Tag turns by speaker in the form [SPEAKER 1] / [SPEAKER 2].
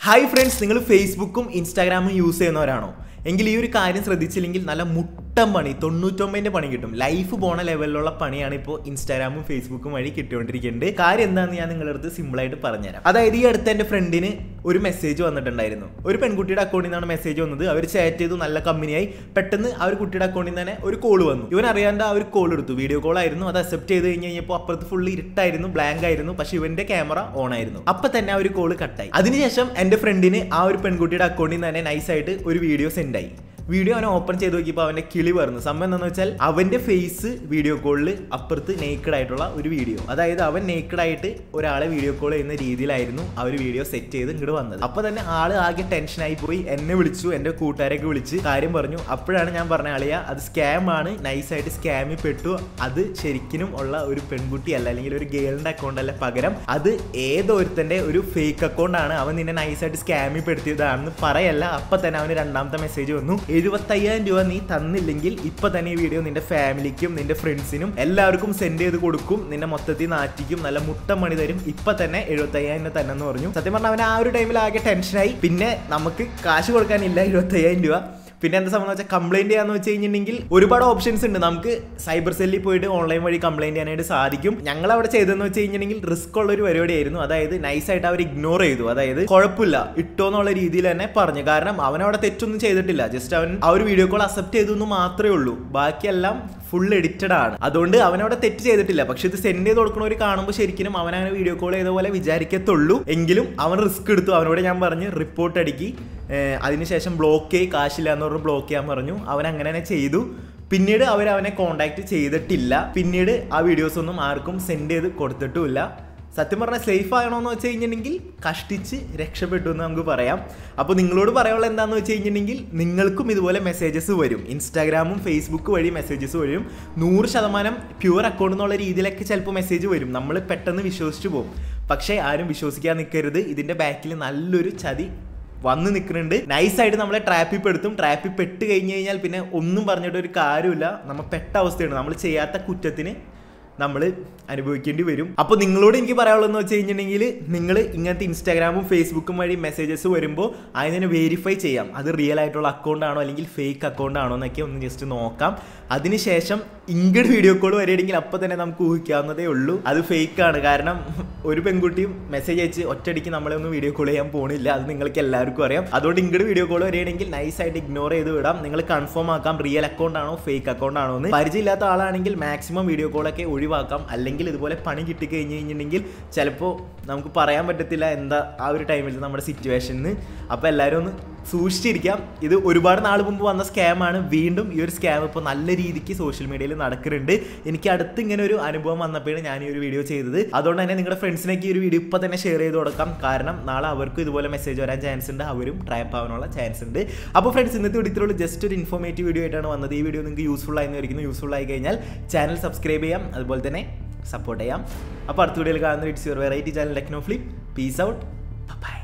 [SPEAKER 1] hi friends നിങ്ങൾ ഫേസ്ബുക്കും ഇൻസ്റ്റാഗ്രാമും use ചെയ്യുന്നവരാണോ എങ്കിൽ ഈ ഒരു കാര്യം ശ്രദ്ധിച്ചില്ലെങ്കിൽ നല്ല മുട്ടം പണി തൊണ്ണൂറ്റൊമ്പതിൻ്റെ പണി കിട്ടും ലൈഫ് പോണ ലെവലിലുള്ള പണിയാണ് ഇപ്പോൾ ഇൻസ്റ്റാഗ്രാമും ഫേസ്ബുക്കും വഴി കിട്ടിക്കൊണ്ടിരിക്കുന്നത് കാര്യം എന്താണെന്ന് ഞാൻ നിങ്ങളുടെ അടുത്ത് സിമ്പിളായിട്ട് പറഞ്ഞുതരാം അതായത് ഈ അടുത്ത് എൻ്റെ ഫ്രണ്ടിന് ഒരു മെസ്സേജ് വന്നിട്ടുണ്ടായിരുന്നു ഒരു പെൺകുട്ടിയുടെ അക്കൗണ്ടിൽ നിന്നാണ് മെസ്സേജ് വന്നത് അവർ ചാറ്റ് ചെയ്തു നല്ല കമ്പനിയായി പെട്ടെന്ന് ആ ഒരു കുട്ടിയുടെ അക്കൗണ്ടിൽ നിന്ന് തന്നെ ഒരു കോൾ വന്നു ഇവൻ അറിയാണ്ട് ആ ഒരു കോൾ എടുത്തു വീഡിയോ കോൾ ആയിരുന്നു അത് അക്സെപ്റ്റ് ചെയ്ത് കഴിഞ്ഞ് കഴിഞ്ഞപ്പോൾ അപ്പുറത്ത് ഫുൾ ഇരുട്ടായിരുന്നു ബ്ലാങ്ക് ആയിരുന്നു പക്ഷെ ഇവന്റെ ക്യാമറ ഓൺ ആയിരുന്നു അപ്പൊ തന്നെ ആ ഒരു കോൾ കട്ടായി അതിനുശേഷം എൻ്റെ ഫ്രണ്ടിന് ആ ഒരു പെൺകുട്ടിയുടെ അക്കൗണ്ടിൽ നിന്ന് തന്നെ നൈസായിട്ട് ഒരു വീഡിയോ സെൻഡ് ആയി വീഡിയോ അവൻ ഓപ്പൺ ചെയ്ത് നോക്കിയപ്പോൾ അവന്റെ കിളി പറഞ്ഞു സംഭവം എന്താണെന്ന് വെച്ചാൽ അവന്റെ ഫേസ് വീഡിയോ കോളിൽ അപ്പുറത്ത് നേക്കഡ് ആയിട്ടുള്ള ഒരു വീഡിയോ അതായത് അവൻ നേക്കഡ് ആയിട്ട് ഒരാളെ വീഡിയോ കോൾ ചെയ്യുന്ന രീതിയിലായിരുന്നു ആ ഒരു വീഡിയോ സെറ്റ് ചെയ്ത് ഇങ്ങോട്ട് വന്നത് അപ്പൊ തന്നെ ആള് ആകെ ടെൻഷനായി പോയി എന്നെ വിളിച്ചു എന്റെ കൂട്ടുകാരൊക്കെ വിളിച്ച് കാര്യം പറഞ്ഞു അപ്പോഴാണ് ഞാൻ പറഞ്ഞ ആളിയ അത് സ്കാം ആണ് നൈസായിട്ട് സ്കാമിൽ പെട്ടു അത് ശരിക്കും ഉള്ള ഒരു പെൺകുട്ടിയല്ല അല്ലെങ്കിൽ ഒരു ഗേളിന്റെ അക്കൗണ്ട് അല്ല പകരം അത് ഏതൊരുത്തന്റെ ഒരു ഫേക്ക് അക്കൗണ്ട് ആണ് അവൻ നിന്നെ നൈസായിട്ട് സ്കാമിൽ പെടുത്തിയതാണെന്ന് പറയല്ല അപ്പൊ തന്നെ അവന് രണ്ടാമത്തെ മെസ്സേജ് വന്നു എഴുപത്തയ്യായിരം രൂപ നീ തന്നില്ലെങ്കിൽ ഇപ്പൊ തന്നെ ഈ വീഡിയോ നിന്റെ ഫാമിലിക്കും നിന്റെ ഫ്രണ്ട്സിനും എല്ലാവർക്കും സെൻഡ് ചെയ്ത് കൊടുക്കും നിന്നെ മൊത്തത്തിൽ നാറ്റിക്കും നല്ല മുട്ട മണി തരും ഇപ്പൊ തന്നെ എഴുപത്തയ്യായിരം രൂപ തന്നെ എന്ന് പറഞ്ഞു സത്യം പറഞ്ഞാൽ അവൻ ആ ഒരു ടൈമിൽ ആകെ ടെൻഷനായി പിന്നെ നമുക്ക് കാശ് കൊടുക്കാനില്ല എഴുപത്തയ്യായിരം രൂപ പിന്നെ എന്താ സംഭവം വെച്ചാൽ കംപ്ലൈന്റ് ചെയ്യാന്ന് വെച്ച് കഴിഞ്ഞിട്ടുണ്ടെങ്കിൽ ഒരുപാട് ഓപ്ഷൻസ് ഉണ്ട് നമുക്ക് സൈബർ സെല്ലിൽ പോയിട്ട് ഓൺലൈൻ വഴി കംപ്ലൈന്റ് ചെയ്യാനായിട്ട് സാധിക്കും ഞങ്ങൾ അവിടെ ചെയ്തതെന്ന് വെച്ച് കഴിഞ്ഞിട്ടുണ്ടെങ്കിൽ റിസ്ക് ഉള്ള ഒരു പരിപാടിയായിരുന്നു അതായത് നൈസായിട്ട് അവർ ഇഗ്നോർ ചെയ്തു അതായത് കുഴപ്പമില്ല ഇട്ടോ എന്നുള്ള രീതിയിൽ തന്നെ പറഞ്ഞു കാരണം അവൻ അവിടെ തെറ്റൊന്നും ചെയ്തിട്ടില്ല ജസ്റ്റ് അവൻ ആ ഒരു വീഡിയോ കോൾ അക്സെപ്റ്റ് ചെയ്തു എന്ന് മാത്രമേ ഉള്ളൂ ബാക്കിയെല്ലാം ഫുൾ എഡിറ്റഡ് ആണ് അതുകൊണ്ട് അവനവിടെ തെറ്റ് ചെയ്തിട്ടില്ല പക്ഷെ ഇത് സെൻഡ് ചെയ്ത് കൊടുക്കണവർ കാണുമ്പോൾ ശരിക്കും അവൻ അങ്ങനെ വീഡിയോ കോൾ ചെയ്ത പോലെ വിചാരിക്കത്തുള്ളൂ എങ്കിലും അവൻ റിസ്ക് എടുത്തു അവനോട് ഞാൻ പറഞ്ഞ് റിപ്പോർട്ട് അടുക്കി ഏഹ് അതിനുശേഷം ബ്ലോക്ക് ചെയ്ത് കാശില്ല എന്ന് പറഞ്ഞ് ബ്ലോക്ക് ചെയ്യാൻ പറഞ്ഞു അവൻ അങ്ങനെ തന്നെ ചെയ്തു പിന്നീട് അവർ അവനെ കോണ്ടാക്ട് ചെയ്തിട്ടില്ല പിന്നീട് ആ വീഡിയോസ് ഒന്നും ആർക്കും സെൻഡ് ചെയ്ത് കൊടുത്തിട്ടുമില്ല സത്യം പറഞ്ഞാൽ സേഫ് ആകണമെന്ന് വെച്ച് കഴിഞ്ഞിട്ടുണ്ടെങ്കിൽ കഷ്ടിച്ച് രക്ഷപ്പെട്ടു എന്ന് നമുക്ക് പറയാം അപ്പോൾ നിങ്ങളോട് പറയാനുള്ള എന്താണെന്ന് വെച്ച് കഴിഞ്ഞിട്ടുണ്ടെങ്കിൽ നിങ്ങൾക്കും ഇതുപോലെ മെസ്സേജസ് വരും ഇൻസ്റ്റാഗ്രാമും ഫേസ്ബുക്ക് വഴി മെസ്സേജസ് വരും നൂറ് ശതമാനം പ്യുവർ അക്കൗണ്ട് എന്നുള്ള രീതിയിലൊക്കെ ചിലപ്പോൾ മെസ്സേജ് വരും നമ്മൾ പെട്ടെന്ന് വിശ്വസിച്ച് പോകും പക്ഷേ ആരും വിശ്വസിക്കാൻ നിൽക്കരുത് ഇതിൻ്റെ ബാക്കിൽ നല്ലൊരു ചതി വന്ന് നിൽക്കുന്നുണ്ട് നൈസായിട്ട് നമ്മളെ ട്രാപ്പിൽ പെടുത്തും ട്രാപ്പിൽ പെട്ട് കഴിഞ്ഞ് കഴിഞ്ഞാൽ പിന്നെ ഒന്നും പറഞ്ഞിട്ട് ഒരു കാര്യമില്ല നമ്മൾ പെട്ട അവസ്ഥയാണ് നമ്മൾ ചെയ്യാത്ത കുറ്റത്തിന് നമ്മൾ അനുഭവിക്കേണ്ടി വരും അപ്പോൾ നിങ്ങളോട് എനിക്ക് പറയാനുള്ളതെന്ന് വെച്ച് കഴിഞ്ഞിട്ടുണ്ടെങ്കിൽ നിങ്ങൾ ഇങ്ങനത്തെ ഇൻസ്റ്റാഗ്രാമും ഫേസ്ബുക്കും വഴി മെസ്സേജസ് വരുമ്പോൾ അതിനെ വെരിഫൈ ചെയ്യാം അത് റിയൽ ആയിട്ടുള്ള അക്കൗണ്ട് ആണോ അല്ലെങ്കിൽ ഫേക്ക് അക്കൗണ്ട് ആണോ എന്നൊക്കെ ഒന്ന് ജസ്റ്റ് നോക്കാം അതിനുശേഷം ഇങ്ങോട്ട് വീഡിയോ കോൾ വരികയാണെങ്കിൽ അപ്പോൾ തന്നെ നമുക്ക് ഊഹിക്കാവുന്നതേ ഉള്ളൂ അത് ഫേക്ക് ആണ് കാരണം ഒരു പെൺകുട്ടിയും മെസ്സേജ് അയച്ച് ഒറ്റയടിക്ക് നമ്മളെ ഒന്നും വീഡിയോ കോൾ ചെയ്യാൻ പോണില്ല അത് നിങ്ങൾക്ക് എല്ലാവർക്കും അറിയാം അതുകൊണ്ട് ഇങ്ങോട്ട് വീഡിയോ കോൾ വരികയാണെങ്കിൽ നൈസായിട്ട് ഇഗ്നോർ ചെയ്ത് വിടാം നിങ്ങൾ കൺഫേം ആക്കാം റിയൽ അക്കൗണ്ട് ആണോ ഫേക്ക് അക്കൗണ്ട് ആണോ എന്ന് പരിചയമില്ലാത്ത ആളാണെങ്കിൽ മാക്സിമം വീഡിയോ കോളൊക്കെ ഒഴിവാക്കാം അല്ലെങ്കിൽ ഇതുപോലെ പണി കിട്ടി കഴിഞ്ഞ് കഴിഞ്ഞിട്ടുണ്ടെങ്കിൽ ചിലപ്പോൾ നമുക്ക് പറയാൻ പറ്റത്തില്ല എന്താ ആ ഒരു ടൈമിൽ നമ്മുടെ സിറ്റുവേഷനിൽ അപ്പോൾ എല്ലാവരും ഒന്ന് സൂക്ഷിച്ചിരിക്കാം ഇത് ഒരുപാട് നാൾ മുമ്പ് വന്ന സ്കാമാണ് വീണ്ടും ഈ ഒരു സ്കാം ഇപ്പോൾ നല്ല രീതിക്ക് സോഷ്യൽ മീഡിയയിൽ നടക്കുന്നുണ്ട് എനിക്ക് അടുത്ത് ഇങ്ങനെ ഒരു അനുഭവം വന്നപ്പോഴാണ് ഞാൻ ഈ ഒരു വീഡിയോ ചെയ്തത് അതുകൊണ്ട് തന്നെ നിങ്ങളുടെ ഫ്രണ്ട്സിനൊക്കെ ഈ ഒരു വീഡിയോ ഇപ്പോൾ തന്നെ ഷെയർ ചെയ്ത് കൊടുക്കാം കാരണം നാളെ അവർക്കും ഇതുപോലെ മെസ്സേജ് വരാൻ ചാൻസ് ഉണ്ട് അവരും ട്രാപ്പ് ആവാനുള്ള ചാൻസ് ഉണ്ട് അപ്പോൾ ഫ്രണ്ട്സ് ഇന്നത്തെ വീഡിയോത്തിലുള്ള ജസ്റ്റ് ഒരു ഇൻഫോർമേറ്റീവ് വീഡിയോ ആയിട്ടാണ് വന്നത് ഈ വീഡിയോ നിങ്ങൾക്ക് യൂസ്ഫുൾ ആയി വരിക്കുന്നു യൂസ്ഫുൾ ആയി കഴിഞ്ഞാൽ ചാനൽ സബ്സ്ക്രൈബ് ചെയ്യാം അതുപോലെ തന്നെ സപ്പോർട്ട് ചെയ്യാം അപ്പോൾ അടുത്ത വീഡിയോയിൽ കാണുന്ന it's your variety channel Techno Flip peace out by